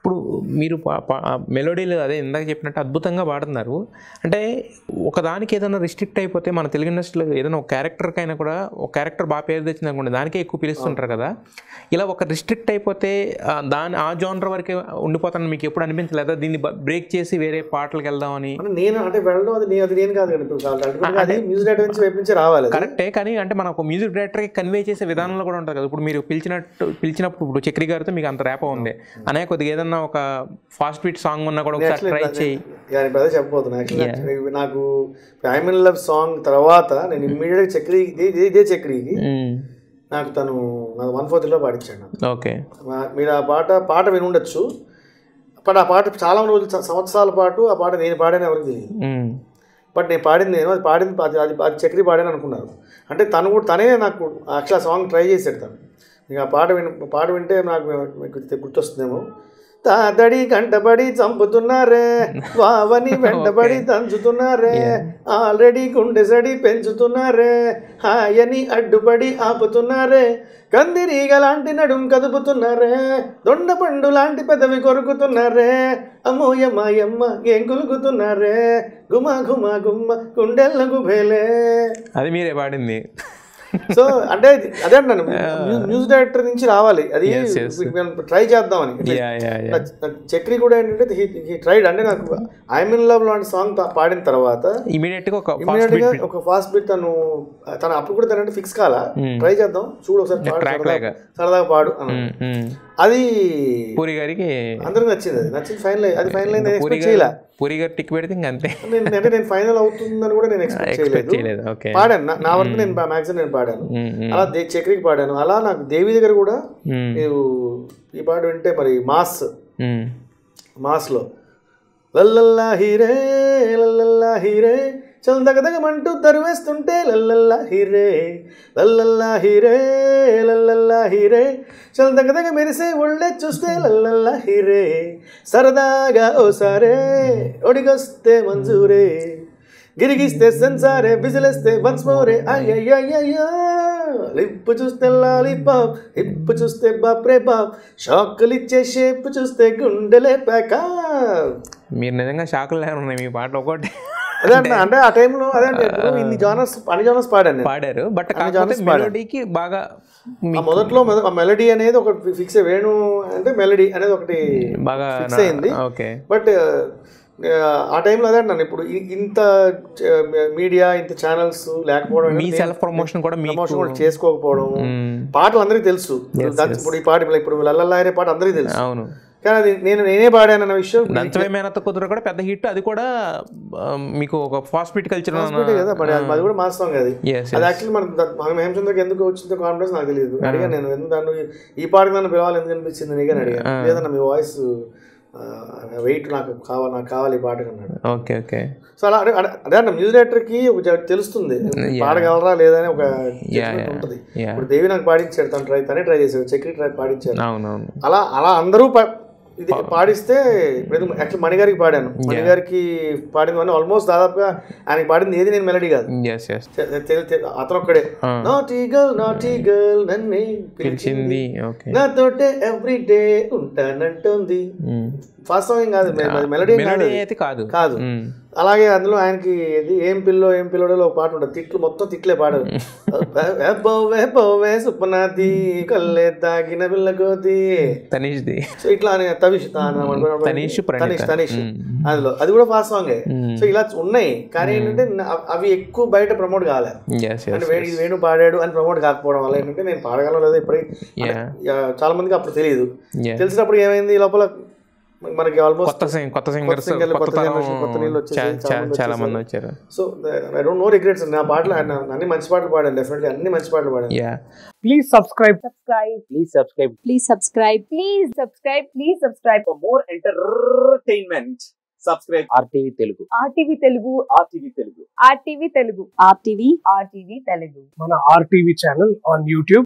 ఇప్పుడు మీరు పా- పా- మెలోడీలు అదే ఇందాక చెప్పినట్టు అద్భుతంగా పాడుతున్నారు అంటే ఒకదానికి ఏదైనా రిస్ట్రిక్ట్ అయిపోతే మన తెలుగు ఇండస్ట్రీలో ఏదైనా ఒక క్యారెక్టర్కైనా కూడా ఒక క్యారెక్టర్ బాగా పేరు తెచ్చింది అనుకోండి దానికే ఎక్కువ పిలుస్తుంటారు కదా ఇలా ఒక రిస్ట్రిక్ట్ అయిపోతే ఆ, దాని ఆ జోనర్ వరకే ఉండిపోతాను మీకు ఎప్పుడు అనిపించలేదా దీన్ని బ్రేక్ చేసి వేరే పాటలకు వెళ్దామని అంటే నేను అంటే వెళ్ళడం అది నే- అది నేను కాదు కదా ఇప్పుడు కాదు. Ultimately అది మ్యూజిక్ డైరెక్టర్ నుంచి వైపు నుంచి రావాలి అది. కరెక్టే కానీ అంటే మన ఒక మ్యూజిక్ డైరెక్టర్కి కన్వే చేసే విధానంలో కూడా ఉంటుంది కదా ఇప్పుడు మీరు పిలిచినట్టు పిలిచినప్పుడు ఇప్పుడు చక్రి గారితో మీకు అంత ర్యాప్ ఉంది అనే కొద్దిగా ఏదన్నా ఒక ఫాస్ట్ బీట్ సాంగ్ ఉన్నా కూడా ఒకసారి ట్రై చేయి యా, నేను అదే చెప్పబోతున్నా యాక్చువల్లీ నాకు ఐఎమ్ ఇన్ లవ్ సాంగ్ తర్వాత నేను ఇమ్మీడియట్గా చక్రి ఇదే ఇదే- ఇదే చక్రికి నాకు తను నాకు వన్ ఫోర్ త్రీలో పాడించాడు నాకు. ఓకే మా- మీరు ఆ పాట పాట విని ఉండొచ్చు బట్ ఆ పాట చాలా రోజులు స- సంవత్సరాల పాటు ఆ పాట నేను పాడాను ఎవరికి తెలియదు బట్ నేను పాడింది నేను అది పాడింది అది అది అది చక్రి పాడాను అనుకున్నారు అంటే తను కూడా తనే నాకు యాక్చువల్ సాంగ్ ట్రై చేశాడు తను మీకు ఆ పాట విని పాట వింటే నాకు మీకు గుర్తొస్తుందేమో తాతడి గంటబడి చంపుతున్నారే వావని వెంటబడి దంచుతున్నారే ఆల్రెడీ గుండెసడి పెంచుతున్నారే హాయని అడ్డుపడి ఆపుతున్నారే కందిరీగ లాంటి నడుం కదుపుతున్నారే దొండ పండు లాంటి పెదవి కొరుకుతున్నారే అమ్మోయమ్మాయమ్మ ఏం కొలుకుతున్నారే గుమ గుమ గుమ్మ గుండెల్ల గుబేలే అది మీరే పాడింది సో అంటే ఇది- అదే అంటాను మ్యూజిక్ డైరెక్టర్ నుంచి రావాలి అది ట్రై చేద్దామని యా యా యా నా- నా చక్రి కూడా ఏంటంటే హీ ట్రైడ్ అంటే నాకు ఐఎమ్ ఇన్ లవ్ లాంటి సాంగ్ పాడిన తర్వాత ఇమీడియట్ గా ఒక ఫాస్ట్ ఇమీడియట్ గా ఒక ఫాస్ట్ బీట్ తను తను అప్పుడు కూడా తనంటే ఫిక్స్ కాలా ట్రై చేద్దాం చూడు ఒకసారి పాడు, track సరదాగా- లాగా. సరదాగా పాడు అన్నాడు. అది పూరి గారికి అందరికి నచ్చింది అది నచ్చింది ఫైనల్ అది ఫైనల్ అయింది పూరి ఎక్స్పెక్ట్ చేయలే గారు పూరి గారు టిక్ పెడితే ఇంక అంతే నేను అంటే నేను ఫైనల్ అవుతుందని కూడా నేను ఎక్స్పెక్ట్ ఎక్స్పెక్ట్ చేయలేదు చేయలేదు ఓకే పాడాను నా- నా వరకు నేను మ్యాక్సిమం నేను పాడాను అలా దే చక్రికి పాడాను అలా నాకు దేవి దగ్గర కూడా నీవు ఈ పాట వింటే మరి మాస్ మాస్లో లల్లల్లా హీరే లల్లల్లా హీరే చల్ దగదగమంటూ తరివేస్తుంటే లల్లల్లా హీరే లల్లల్లా హీరే లల్లల్లా హీరే చల్ దగదగ మెరిసే ఒళ్ళే చూస్తే లల్లల్లా హీరే సరదాగా ఓసారే ఒడిగొస్తే మంజూరే గిరిగిస్తే సెన్సారే బిజిలేస్తే వన్స్ మోరే అయ్యయ్యయ్యయ్యో లిప్పు చూస్తే లాలీపాప్ హిప్పు చూస్తే బాప్రే బాప్ షాకులు ఇచ్చే షేప్ చూస్తే గుండెలే ప్యాక మీరు నిజంగా షాకులు లేరు ఉన్నాయి మీ పాటలు ఒకటి అదే అంటే అంటే ఆ టైంలో అదే అంటే ఇప్పుడు ఇన్ని జానర్స్ అన్ని జానర్స్ పాడాను నేను పాడారు బట్ కాకపోతే మెలోడీకి బాగా ఆ మొదట్లో మొద- ఆ మెలడీ అనేది ఒక ఫిక్స్ వేణు అంటే మెలడీ అనేది ఒకటి బాగా ఫిక్స్ అయింది ఓకే బట్ ఆ టైంలో అదే అంటాను ఇప్పుడు ఇ- ఇంత మీడియా ఇంత ఛానల్స్ లేకపోవడం మీ సెల్ఫ్ ప్రమోషన్ కూడా మీ ప్రమోషన్ కూడా చేసుకోకపోవడం పాటలు అందరికీ తెలుసు ఇప్పుడు దాని- ఇప్పుడు ఈ పాట ఇప్పుడు- ఇప్పుడు లల్లల్లా అనే పాట అందరికీ తెలుసు అవును కానీ అది నేను నేనే పాడాను అన్న విషయం దంచవే మేనత్త కుదురు కూడా పెద్ద హిట్ అది కూడా ఆ, మీకు ఒక ఫాస్ట్ బీట్ కల్చర్ ఒకటే కదా మరి అది అది కూడా మా సాంగ్ అది ఎస్ అది యాక్చువల్లీ మన ద- మన హేమచంద్రకి ఎందుకు వచ్చిందో కాన్ఫిడెన్స్ నాకు తెలియదు అడిగా నేను ఎందుకు నన్ను ఈ పాటకి నన్ను పిలవాలి ఎందుకు అనిపించింది నీకు అని అడిగాను లేదన్న మీ వాయిస్ వెయిట్ నాకు కావాలి నాకు కావాలి ఈ పాటకి అన్నాడు ఓకే ఓకే సో అలా అదే అదే- అదే అన్న మ్యూజిక్ డైరెక్టర్కి ఒక జ- తెలుస్తుంది పాడగలరా లేదా అని ఒక judgment ఉంటుంది yeah. ఇప్పుడు దేవి నాకు పాడించాడు తను ట్రై తనే ట్రై చేశాడు చక్రి ట్రై పాడించాడు అవునవును అలా అలా అందరూ పా- ఇది పాడిస్తే ఇప్పుడు యాక్చువల్ మణిగారికి పాడాను మణిగారికి పాడింది ఆల్మోస్ట్ దాదాపుగా ఆయనకి పాడింది ఏది నేను మెలడీ కాదు ఎస్ ఎస్ తె- తె- తె- అతను ఒక్కడే నాటీ గర్ల్ నాటీ గర్ల్ నన్నే పిలిచింది పిలిచింది ఓకే నాతోటే ఎవ్రీ డే ఉంటానంటోంది ఫస్ట్ సాంగ్ ఏం కాదు మెలడీ ఏం కాదు మెలోడీ అది. అయితే కాదు కాదు మ్మ్. అలాగే అందులో ఆయనకి ఇది ఏం పిల్లో ఏం పిల్లడో ఒక పాట ఉంటుంది తిట్లు మొత్తం తిట్లే పాడదు పోవే పోవే సుప్పనాది కల్లే తాగిన పిల్ల కోతి తనీష్ది సో ఇట్లా అని తవిష్ తనీష్ ప్రణీత. తనీష్ తనీష్ అందులో అది కూడా ఫాస్ట్ సాంగే సో ఇలా ఉన్నాయి కానీ ఏంటంటే నా- అవి ఎక్కువ బయట ప్రమోట్ కాలే ఎస్ అంటే ఎస్ వేణు ఇది వేణు పాడాడు అని ప్రమోట్ కాకపోవడం వల్ల ఏంటంటే నేను పాడగలను లేదో ఇప్పటికీ అంటే, Yeah. ఆ, చాలా మందికి అప్పుడు తెలియదు Yeah. తెలిసినప్పుడు ఏమైంది ఈ లోపల మనకి ఆల్మోస్ట్ కొత్త సింగ్ కొత్త సింగర్స్ సింగర్లు, కొత్త కొత్త తరం generation, కొత్త నీళ్ళు వచ్చేసి చా- చాలా చా- మంది చాలా మంది వచ్చారు so I don't know regrets నా పాటలు ఆయన అన్ని మంచి పాటలు పాడాను డెఫినెట్లీ అన్ని మంచి పాటలు పాడాను yeah Please subscribe. subscribe Please subscribe. please subscribe please subscribe please subscribe For more entertainment, subscribe RTV Telugu. RTV Telugu RTV Telugu. RTV Telugu RTV RTV Telugu మన RTV channel on YouTube.